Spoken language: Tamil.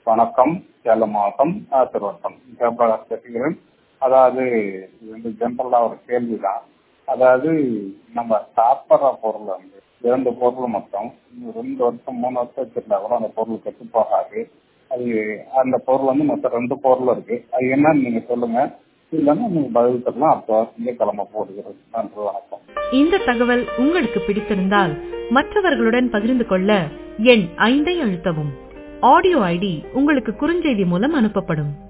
வணக்கம் சேலம் மாவட்டம் திருவட்டம் ஜெயபிரகாஷ் பேசுகிறேன் அதாவது இது வந்து ஜென்ரலா ஒரு கேள்விதான் அதாவது நம்ம சாப்பிட்ற பொருள் வந்து இரண்டு பொருள் மொத்தம் ரெண்டு வருஷம் மூணு வருஷம் வச்சிருந்தா கூட அந்த பொருள் கெட்டு போகாது அது அந்த பொருள் வந்து மொத்தம் ரெண்டு பொருள் இருக்கு அது என்னன்னு நீங்க சொல்லுங்க இல்லைன்னா நீங்க பதில் தரலாம் அப்போ திங்கக்கிழமை போடுகிறது நன்றி வணக்கம் இந்த தகவல் உங்களுக்கு பிடித்திருந்தால் மற்றவர்களுடன் பகிர்ந்து கொள்ள எண் ஐந்தை அழுத்தவும் ஆடியோ ஐடி உங்களுக்கு குறுஞ்செய்தி மூலம் அனுப்பப்படும்